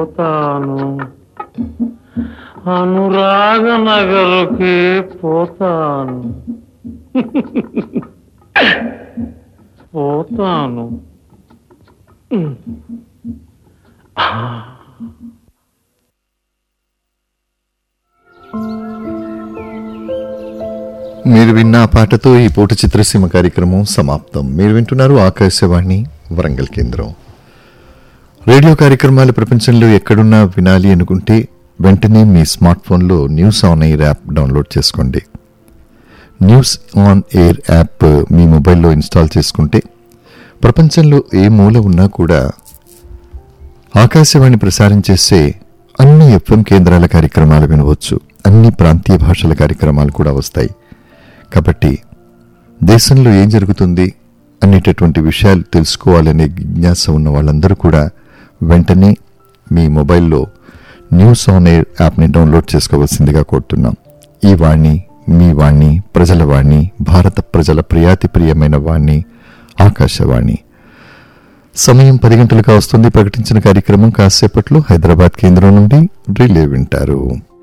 పోతాను అనురాగ నగరుకి పోతాను పోతాను మీరు విన్న ఆ పాటతో ఈ పూట చిత్రసీమ కార్యక్రమం సమాప్తం మీరు వింటున్నారు ఆకాశవాణి వరంగల్ కేంద్రం రేడియో కార్యక్రమాలు ప్రపంచంలో ఎక్కడున్నా వినాలి అనుకుంటే వెంటనే మీ స్మార్ట్ ఫోన్లో news on air app download చేసుకోండి న్యూస్ ఆన్ ఎయిర్ యాప్ మీ మొబైల్లో ఇన్స్టాల్ చేసుకుంటే ప్రపంచంలో ఏ మూల ఉన్నా కూడా ఆకాశవాణి ప్రసారం చేసే అన్ని ఎఫ్ఎం కేంద్రాల కార్యక్రమాలు వినవచ్చు అన్ని ప్రాంతీయ భాషల కార్యక్రమాలు కూడా వస్తాయి కాబట్టి దేశంలో ఏం జరుగుతుంది అనేటటువంటి విషయాలు తెలుసుకోవాలనే జిజ్ఞాస ఉన్న వాళ్ళందరూ కూడా వెంటనే మీ మొబైల్లో న్యూస్ ఆన్ ఎయిర్ యాప్ని డౌన్లోడ్ చేసుకోవాల్సిందిగా కోరుతున్నాం ఈ వాణి మీ వాణి ప్రజల వాణి భారత ప్రజల ప్రియాతి ప్రియమైన వాణి ఆకాశవాణి సమయం పది గంటలుగా వస్తుంది ప్రకటించిన కార్యక్రమం కాసేపట్లో హైదరాబాద్ కేంద్రం నుండి రిలే వింటారు